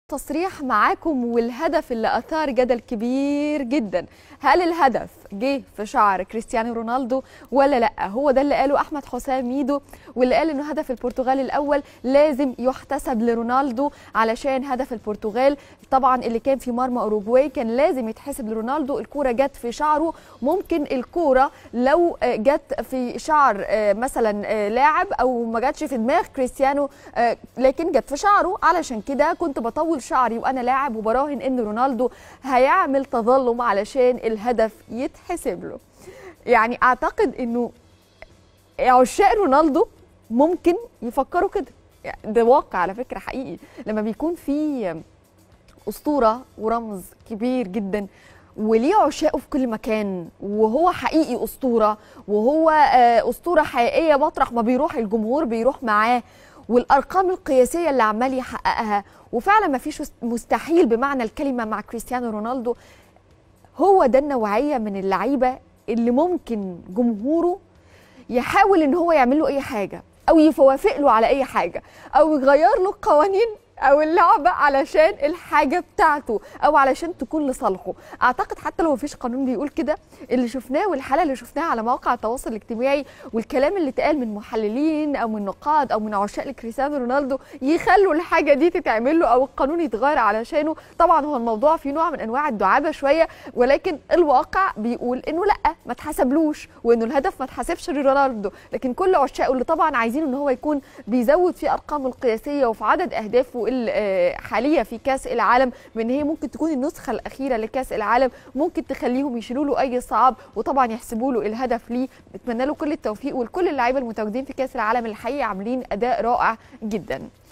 تصريح معاكم والهدف اللي اثار جدل كبير جدا هل الهدف جه في شعر كريستيانو رونالدو ولا لا هو ده اللي قاله احمد حسام ميدو واللي قال انه هدف البرتغال الاول لازم يحتسب لرونالدو علشان هدف البرتغال طبعا اللي كان في مرمى اوروجواي كان لازم يتحسب لرونالدو الكوره جت في شعره ممكن الكوره لو جت في شعر مثلا لاعب او ما جاتش في دماغ كريستيانو لكن جت في شعره علشان كده كنت بطول شعري وانا لاعب وبراهن ان رونالدو هيعمل تظلم علشان الهدف يتحسب له يعني اعتقد انه عشاق رونالدو ممكن يفكروا كده ده واقع على فكره حقيقي لما بيكون في اسطوره ورمز كبير جدا وليه عشاقه في كل مكان وهو حقيقي اسطوره وهو اسطوره حقيقيه مطرح ما بيروح الجمهور بيروح معاه والارقام القياسيه اللي عمال يحققها وفعلا ما فيش مستحيل بمعنى الكلمه مع كريستيانو رونالدو هو ده النوعيه من اللعيبه اللي ممكن جمهوره يحاول ان هو يعمل له اي حاجه او يوافق له على اي حاجه او يغير له القوانين او اللعبه علشان الحاجه بتاعته او علشان تكون لصالحه اعتقد حتى لو مفيش قانون بيقول كده اللي شفناه والحاله اللي شفناها على مواقع التواصل الاجتماعي والكلام اللي اتقال من محللين او من نقاد او من عشاق لكريستيانو رونالدو يخلوا الحاجه دي تتعمل له او القانون يتغير علشانه طبعا هو الموضوع فيه نوع من انواع الدعابه شويه ولكن الواقع بيقول انه لا ما اتحسبلوش وانه الهدف ما اتحسبش لرونالدو لكن كل عشاقه اللي طبعا عايزين ان هو يكون بيزود في ارقامه القياسيه وفي عدد اهدافه الحاليه في كاس العالم من هي ممكن تكون النسخه الاخيره لكاس العالم ممكن تخليهم يشيلوا له اي صعب وطبعا يحسبوا له الهدف ليه نتمنى له كل التوفيق ولكل اللعيبه المتواجدين في كاس العالم الحقيقه عاملين اداء رائع جدا